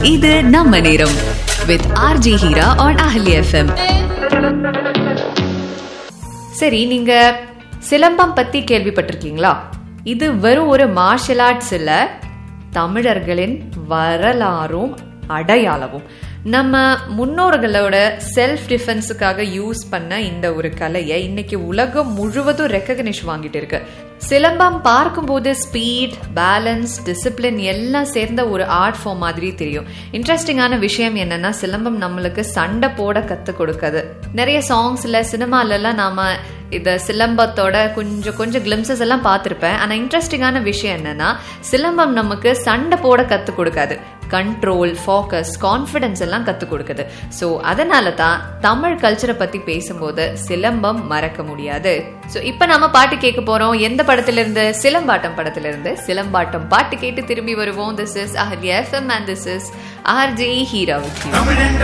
இது நம்ம நேரம் with RJ Heera on Ahalya FM சரி நீங்க சிலம்பம் பத்தி கேள்விப்பட்டிருக்கீங்களா இது வெறும் ஒரு மார்ஷல் ஆர்ட்ஸ் இல்ல தமிழர்களின் வரலாறும் அடையாளமும் நம்ம முன்னோர்களோட செல்ஃப் டிஃபென்ஸுக்காக யூஸ் பண்ண இந்த ஒரு கலையை இன்னைக்கு உலகம் முழுவதும் ரெக்கக்னிஷ் வாங்கிட்டு இருக்கு சிலம்பம் பார்க்கும்போது ஸ்பீட் பேலன்ஸ் டிசிப்ளின் எல்லாம் சேர்ந்த ஒரு ஆர்ட் ஃபார்ம் மாதிரி தெரியும் இன்ட்ரெஸ்டிங்கான விஷயம் என்னன்னா சிலம்பம் நம்மளுக்கு சண்டை போட கத்து கொடுக்குது நிறைய சாங்ஸ்ல சினிமாலெல்லாம் நாம இத சிலம்பத்தோட கொஞ்சம் கொஞ்சம் கிளிம்சஸ் எல்லாம் பார்த்துருப்பேன் ஆனா இன்ட்ரெஸ்டிங்கான விஷயம் என்னன்னா சிலம்பம் நமக்கு சண்டை போட கத்து கொடுக்காது கண்ட்ரோல் ஃபோக்கஸ் கான்ஃபிடன்ஸ் எல்லாம் கத்து கொடுக்குது ஸோ அதனால தான் தமிழ் கல்ச்சரை பத்தி பேசும்போது சிலம்பம் மறக்க முடியாது ஸோ இப்போ நம்ம பாட்டு கேட்க போறோம் எந்த படத்துல இருந்து சிலம்பாட்டம் படத்துல இருந்து சிலம்பாட்டம் பாட்டு கேட்டு திரும்பி வருவோம் this is Ahalya FM and this is RJ Heera with you தமிழென்ற